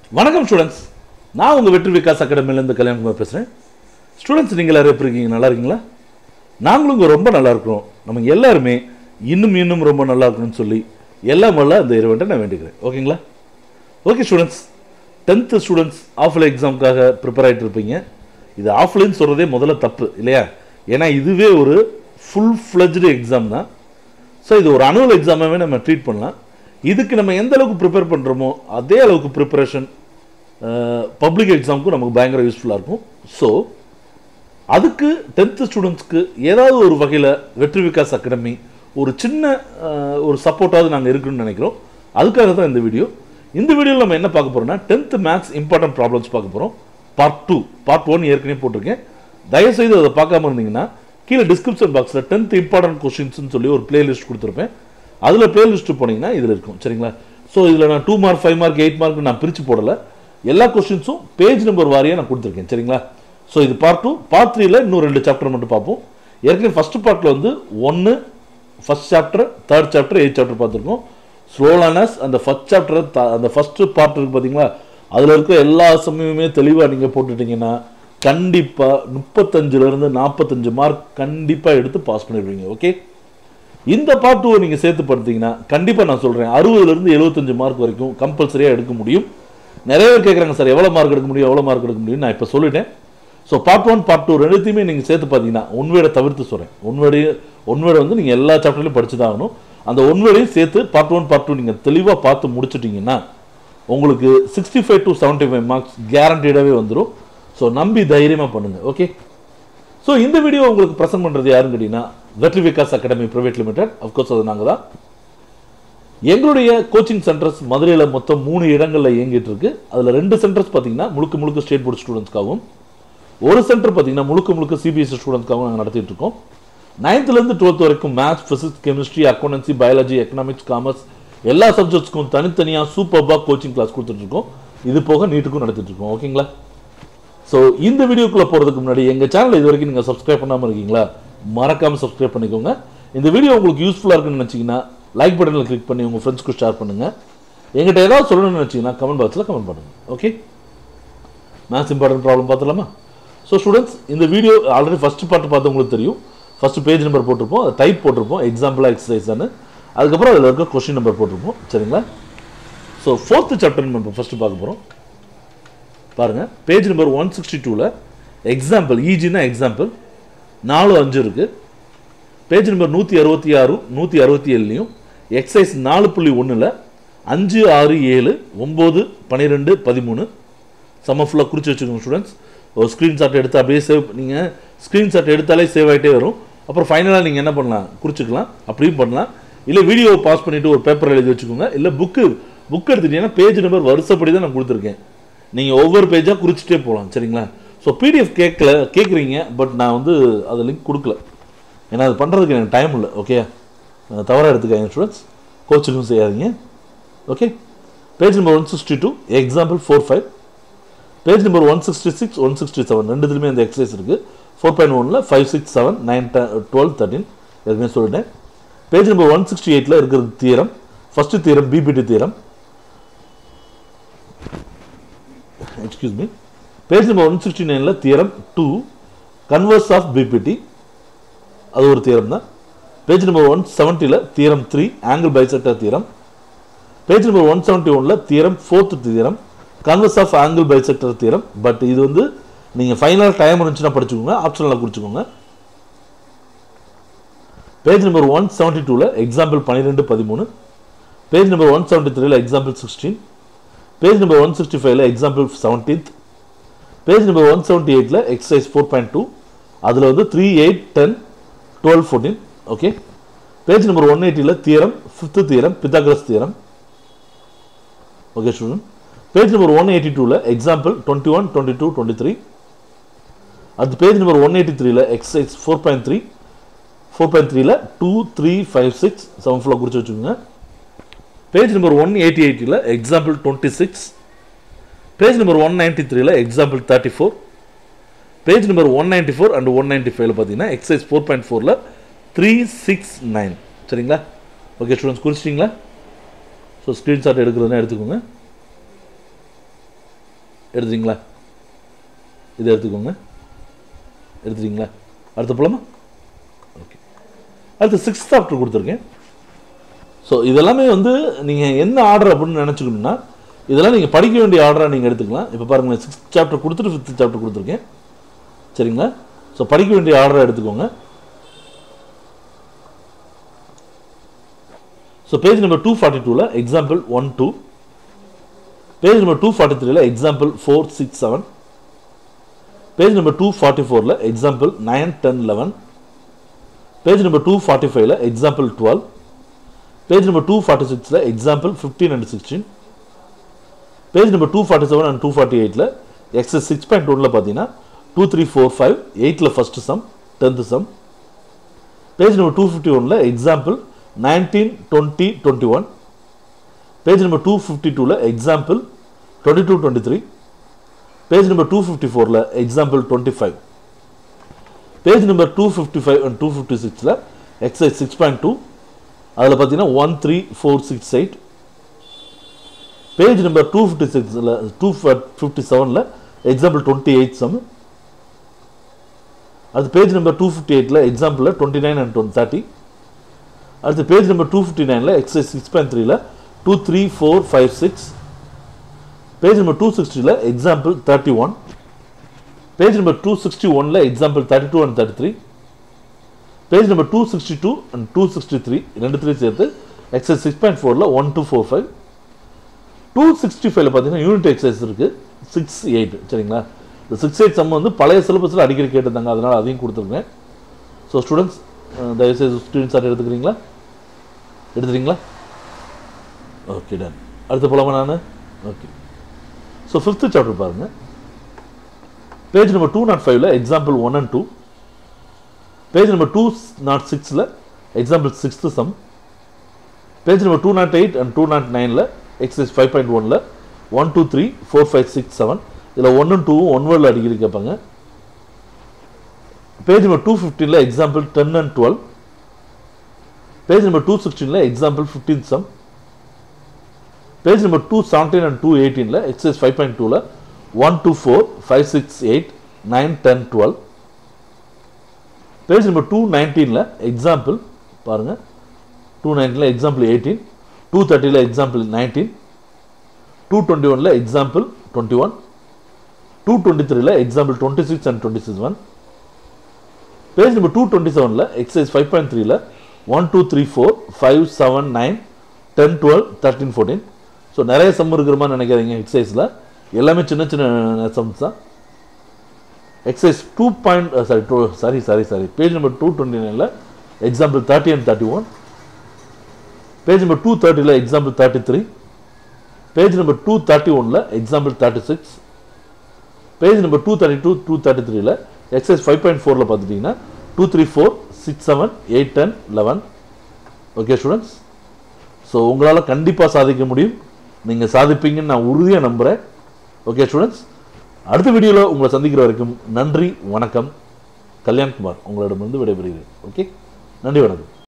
வணக்கம் ஸ்டூடெண்ட்ஸ் நான் உங்கள் வெற்றி விகாஸ் அகாடமிலேருந்து கல்யாணகுமார் பேசுகிறேன் ஸ்டூடெண்ட்ஸ் நீங்கள் எல்லாரும் எப்படி இருக்கீங்க நல்லா இருக்கீங்களா நாங்களும் இங்கே ரொம்ப நல்லா இருக்கிறோம் நம்ம எல்லாருமே இன்னும் இன்னும் ரொம்ப நல்லா இருக்கணும்னு சொல்லி எல்லாம் வல்ல அந்த இறைவன்ட்ட நான் வேண்டிக்கிறேன் ஓகேங்களா okay students tenth students offline எக்ஸாமுக்காக ப்ரிப்பேர் ஆகிட்டு இருப்பீங்க இது ஆஃப்லைன் சொல்கிறதே முதல்ல தப்பு இல்லையா ஏன்னா இதுவே ஒரு ஃபுல் ஃப்ளஜ்டு எக்ஸாம் தான் ஸோ இது ஒரு அனுவல் எக்ஸாமாகவே நம்ம ட்ரீட் பண்ணலாம் இதுக்கு நம்ம எந்த அளவுக்கு ப்ரிப்பேர் பண்ணுறோமோ அதே அளவுக்கு ப்ரிப்பரேஷன் பப்ளிக் எக்ஸாமுக்கும் நமக்கு பயங்கர யூஸ்ஃபுல்லாக இருக்கும் ஸோ அதுக்கு டென்த்து ஸ்டூடெண்ட்ஸ்க்கு ஏதாவது ஒரு வகையில் வெற்றி விகாஸ் அகாடமி ஒரு சின்ன அஹ், ஒரு சப்போர்ட்டாவது நாங்கள் இருக்குன்னு நினைக்கிறோம் அதுக்காக தான் இந்த வீடியோ இந்த வீடியோவில் நம்ம என்ன பார்க்க போகிறோம்னா டென்த்து மேக்ஸ் இம்பார்ட்டன்ட் ப்ராப்ளம்ஸ் பார்க்க போகிறோம் பார்ட் டூ பார்ட் ஒன் ஏற்கனவே போட்டிருக்கேன் தயவுசெய்து அதை பார்க்காம இருந்தீங்கன்னா கீழே டிஸ்கிரிப்ஷன் பாக்ஸில் டென்த் இம்பார்ட்டன்ட் கொஸ்டின்ஸ்னு சொல்லி ஒரு பிளேலிஸ்ட் கொடுத்துருப்பேன் அதில் பிளேலிஸ்ட் போனீங்கன்னா இதில் இருக்கும் சரிங்களா ஸோ இதில் நான் two mark five mark eight mark நான் பிரித்து போடலை எல்லா கொஸ்டின்ஸும் பேஜ் நம்பர் வாரியாக நான் கொடுத்துருக்கேன் சரிங்களா ஸோ இது பார்ட் டூ பார்ட் த்ரீல இன்னும் ரெண்டு சாப்டர் மட்டும் பார்ப்போம் ஏற்கனவே ஃபர்ஸ்ட் பார்ட்டில் வந்து ஒன்று first chapter third chapter eight chapter பார்த்துருக்கோம் ஸ்லோலானஸ் அந்த ஃபர்ஸ்ட் சாப்டர் அந்த ஃபர்ஸ்ட் பார்ட் இருக்கு பார்த்தீங்களா அதில் இருக்க எல்லா சமயமுமே தெளிவாக நீங்கள் போட்டுட்டீங்கன்னா கண்டிப்பாக முப்பத்தஞ்சுலேருந்து நாற்பத்தஞ்சு மார்க் கண்டிப்பாக எடுத்து பாஸ் பண்ணிடுவீங்க ஓகே இந்த பார்ட் டூவை நீங்கள் சேர்த்து படுத்தீங்கன்னா கண்டிப்பாக நான் சொல்கிறேன் அறுபதுலேருந்து எழுபத்தஞ்சு மார்க் வரைக்கும் கம்பல்சரியாக எடுக்க முடியும் நிறைய பேர் கேட்குறாங்க சார் எவ்வளோ மார்க் எடுக்க முடியும் எவ்வளோ மார்க் எடுக்க முடியும் நான் இப்போ சொல்லிட்டேன் so part one part two ரெண்டுத்தையுமே நீங்கள் சேர்த்து பார்த்தீங்கன்னா ஒன்வேடை தவிர்த்து சொல்கிறேன் ஒன்வேடை ஒன்வேடை வந்து நீங்கள் எல்லா சாப்டர்லையும் படிச்சு தான் ஆகணும் அந்த ஒன்வேடையும் சேர்த்து பார்ட் ஒன் பார்ட் டூ நீங்கள் தெளிவாக பார்த்து முடிச்சிட்டிங்கன்னா உங்களுக்கு sixty five to seventy five marks கேரண்டீடாகவே வந்துடும் ஸோ நம்பி தைரியமாக பண்ணுங்கள் ஓகே ஸோ இந்த வீடியோ உங்களுக்கு ப்ரெசென்ட் பண்ணுறது யாருன்னு கேட்டிங்கன்னா Vetri Vikas academy private limited of course அது நாங்கள் தான் எங்களுடைய கோச்சிங் சென்டர்ஸ் மதுரையில் மொத்தம் மூணு இடங்களில் இயங்கிட்டு இருக்கு அதில் ரெண்டு சென்டர்ஸ் பார்த்தீங்கன்னா முழுக்க முழுக்க ஸ்டேட் போர்டு ஸ்டூடெண்ட்ஸ்க்காகவும் ஒரு சென்டர் பார்த்தீங்கன்னா முழுக்க முழுக்க சிபிஎஸ்சி ஸ்டூடெண்ட்ஸ்க்காகவும் நாங்கள் நடத்திட்டு இருக்கோம் நைன்த்லேருந்து டுவெல்த் வரைக்கும் maths physics chemistry accountancy biology economics commerce எல்லா சப்ஜெக்ட்ஸ்க்கும் தனித்தனியாக சூப்பர்பாக கோச்சிங் கிளாஸ் கொடுத்துட்டு இருக்கோம் இது போக நீட்டுக்கும் நடத்திட்டு இருக்கோம் ஓகேங்களா ஸோ இந்த வீடியோக்குள்ளே போகிறதுக்கு முன்னாடி எங்கள் சேனல் இது வரைக்கும் நீங்கள் சப்ஸ்கிரைப் பண்ணாமல் இருக்கீங்களா மறக்காமல் சப்ஸ்கிரைப் பண்ணிக்கோங்க இந்த வீடியோ உங்களுக்கு யூஸ்ஃபுல்லாக இருக்குன்னு நினச்சிங்கன்னா லைக் பட்டனில் கிளிக் பண்ணி உங்கள் ஃப்ரெண்ட்ஸ்க்கு ஷேர் பண்ணுங்கள் எங்கிட்ட ஏதாவது சொல்லணும்னு நினச்சிங்கன்னா கமெண்ட் பாக்ஸில் கமெண்ட் பண்ணுங்கள் ஓகே மேத்ஸ் இம்பார்ட்டன்ட் ப்ராப்ளம் பார்த்துலாமா ஸோ ஸ்டூடெண்ட்ஸ் இந்த வீடியோ ஆல்ரெடி ஃபஸ்ட் பார்ட் பார்த்து உங்களுக்கு தெரியும் ஃபஸ்ட்டு பேஜ் நம்பர் போட்டிருப்போம் அதை டைப் போட்டிருப்போம் எக்ஸாம்பிளாக எக்ஸசைஸ்னு அதுக்கப்புறம் அதில் இருக்க கொஸ்டின் நம்பர் போட்டிருப்போம் சரிங்களா ஸோ ஃபோர்த்து சாப்டர் நம்ம ஃபஸ்ட்டு பார்க்க போகிறோம் பாருங்க பேஜ் நம்பர் ஒன் சிக்ஸ்டி டூவில் எக்ஸாம்பிள் ஈஜினா எக்ஸாம்பிள் நாலு அஞ்சு இருக்கு பேஜ் நம்பர் நூற்றி அறுபத்தி ஆறு நூற்றி அறுபத்தி ஏழுலையும் எக்ஸசைஸ் நாலு புள்ளி ஒன்றில் அஞ்சு ஆறு ஏழு ஒம்பது பன்னிரெண்டு பதிமூணு செம்ம ஃபுல்லாக குறித்து வச்சுக்கோங்க ஸ்டூடெண்ட்ஸ் ஒரு ஸ்க்ரீன்ஷாட் எடுத்து அப்படியே சேவ் நீங்கள் ஸ்க்ரீன்ஷாட் எடுத்தாலே சேவ் ஆகிட்டே வரும் அப்புறம் ஃபைனலாக நீங்கள் என்ன பண்ணலாம் குறிச்சிக்கலாம் அப்படியும் பண்ணலாம் இல்லை வீடியோவை பாஸ் பண்ணிவிட்டு ஒரு பேப்பர் எழுதி வச்சுக்கோங்க இல்லை புக்கு புக் எடுத்துட்டீங்கன்னா பேஜ் நம்பர் வருஷப்படி தான் நான் கொடுத்துருக்கேன் நீங்கள் ஒவ்வொரு பேஜாக குறிச்சிட்டே போகலாம் சரிங்களா ஸோ பிடிஎஃப் கேட்கல கேட்குறீங்க பட் நான் வந்து அது லிங்க் கொடுக்கல ஏன்னா அது பண்ணுறதுக்கு எனக்கு டைம் இல்லை ஓகே தவறாக எடுத்துக்காங்க ஸ்டூடெண்ட்ஸ் கோச்சிங்கும் செய்யாதீங்க okay page number one sixty two example four five page number one sixty six one sixty seven ரெண்டுத்துலையுமே அந்த எக்ஸசைஸ் இருக்குது ஃபோர் பாயிண்ட் ஒனில் five six seven nine twelve thirteen ஏற்கனவே சொல்லிட்டேன் பேஜ் நம்பர் ஒன் சிக்ஸ்டி எயிட்டில் இருக்கிறது தீரம் first theorem BPT theorem excuse me page number one sixty நைனில் theorem two converse of BPT அது ஒரு தியரம் தான் பேஜ் நம்பர் ஒன் செவன்ட்டியில் theorem three angle bisector theorem page number one seventy ஒனில் theorem fourth theorem converse of angle bisector theorem but இது வந்து நீங்கள் final time இருந்துச்சுன்னா படிச்சுக்கோங்க ஆப்ஷனில் குறிச்சுக்கோங்க பேஜ் நம்பர் ஒன் செவன்ட்டி டூவில் எக்ஸாம்பிள் பன்னிரெண்டு பதிமூணு பேஜ் நம்பர் ஒன் செவன்ட்டி த்ரீல example sixteen page number one sixty ஃபைவ்ல example seventeenth page number one seventy எயிட்டில் எக்ஸசைஸ் ஃபோர் பாயிண்ட் டூ அதில் வந்து three eight ten twelve fourteen okay page number one எயிட்டியில் theorem fifth theorem Pythagoras theorem okay student page number one eighty டூவில் example twenty one twenty two twenty three அடுத்து page number one eighty த்ரீல exercise four point three four point த்ரீல two three five six seven ஃபுல்லாக குறித்து வச்சுக்கோங்க page number one eighty எயிட்டில் example twenty six page number one ninety த்ரீல example thirty four page number one ninety four and one ninety ஃபைவ்ல பார்த்தீங்கன்னா exercise four point ஃபோரில் three six nine சரிங்களா okay students குறிச்சிட்டிங்களா ஸோ ஸ்க்ரீன்ஷாட் எடுக்கிறதுனா எடுத்துக்கோங்க எடுத்துறீங்களா இதை எடுத்துக்கோங்க எடுத்துறீங்களா அடுத்த போலாமா ஓகே அடுத்து சிக்ஸ்த் சாப்டர் கொடுத்துருக்கேன் ஸோ இதெல்லாமே வந்து நீங்கள் என்ன ஆர்டர் அப்படின்னு நினச்சிக்கணும்னா இதெல்லாம் நீங்கள் படிக்க வேண்டிய ஆர்டராக நீங்கள் எடுத்துக்கலாம் இப்போ பாருங்களேன் சிக்ஸ்த் சாப்டர் கொடுத்துட்டு ஃபிஃப்த் சாப்டர் கொடுத்துருக்கேன் சரிங்களா ஸோ படிக்க வேண்டிய ஆர்டரை எடுத்துக்கோங்க so page number two forty டூவில் example one two page number two forty த்ரீல example four six seven page number two forty ஃபோரில் example nine ten eleven page number two forty ஃபைவ்ல example twelve page number two forty சிக்ஸில் example fifteen and sixteen page number two forty seven and two forty எயிட்டில் exercise six point ஒனில் பார்த்தீங்கன்னா two three four five எயிட்டில் first sum tenth sum page number two fifty ஒனில் example nineteen twenty twenty one page number two fifty டூவில் example twenty two twenty three page number two fifty ஃபோரில் example twenty five page number two fifty five and two fifty சிக்ஸில் exercise six point two அதில் பார்த்தீங்கன்னா one three four six eight page number two fifty சிக்ஸில் two fifty செவனில் example twenty eight sum அடுத்து page number two fifty எயிட்டில் எக்ஸாம்பிளில் twenty nine and twenty thirty அடுத்து page number two fifty நைனில் exercise six point த்ரீல two three four five six page number two சிக்ஸ்டியில் example thirty one page number two sixty ஒனில் example thirty two and thirty three page number two sixty two and two sixty three ரெண்டு three சேர்த்து exercise six point ஃபோரில் one two four five two sixty ஃபைவ்ல பார்த்தீங்கன்னா unit exercise இருக்குது six eight சரிங்களா இந்த six eight some வந்து பழைய சிலபஸில் அடிக்கடி கேட்டிருந்தாங்க அதனால் அதையும் கொடுத்துருக்கேன் ஸோ ஸ்டூடெண்ட்ஸ் தயவுசெய்து ஸ்டூடெண்ட்ஸ் சார் எடுத்துக்கிறீங்களா எடுத்துறீங்களா ஓகே டன் அடுத்து போலாமா நான் ஓகே ஸோ ஃபிஃப்த்து சாப்டர் பாருங்கள் பேஜ் நம்பர் டூ நாட் ஃபைவ்ல example one and two page number two nought சிக்ஸில் example sixth sum page number two nought eight and two nought நைனில் exercise five point ஒனில் one two three four five six seven இதில் one and டூவும் one வேர்டில் அடிக்கடி கேட்பாங்க page number two ஃபிஃப்டீனில் example ten and twelve page number two சிக்ஸ்டீனில் example fifteen sum page number two seventeen and two எயிட்டீனில் exercise five point டூவில் one two four five six eight nine ten twelve page number two நைன்டீனில் example பாருங்கள் two நைன்டீனில் example eighteen two தேர்ட்டியில் example nineteen two twenty ஒனில் example twenty one two twenty த்ரீல example twenty six and twenty six one page number two twenty செவனில் exercise five point த்ரீல one two three four five seven nine ten twelve thirteen fourteen so நிறைய sum இருக்கிற மாதிரி நினைக்காதீங்க எக்ஸசைஸில் எல்லாமே சின்ன சின்ன சம்ஸ் தான் exercise two point sorry two sorry sorry sorry page number two twenty நைனில் example thirty and thirty one page number two தேர்ட்டியில் example thirty three page number two thirty ஒனில் example thirty six page number two thirty two two thirty த்ரீல exercise five point ஃபோரில் பார்த்துட்டிங்கன்னா two three four six seven eight ten eleven okay students so உங்களால் கண்டிப்பாக சாதிக்க முடியும் நீங்கள் சாதிப்பீங்கன்னு நான் உறுதியாக நம்புகிறேன் ஓகே ஸ்டூடெண்ட்ஸ் அடுத்த வீடியோவில் உங்களை சந்திக்கிற வரைக்கும் நன்றி வணக்கம் கல்யாண்குமார் உங்களிடமிருந்து விடைபெறுகிறேன் ஓகே நன்றி வணக்கம்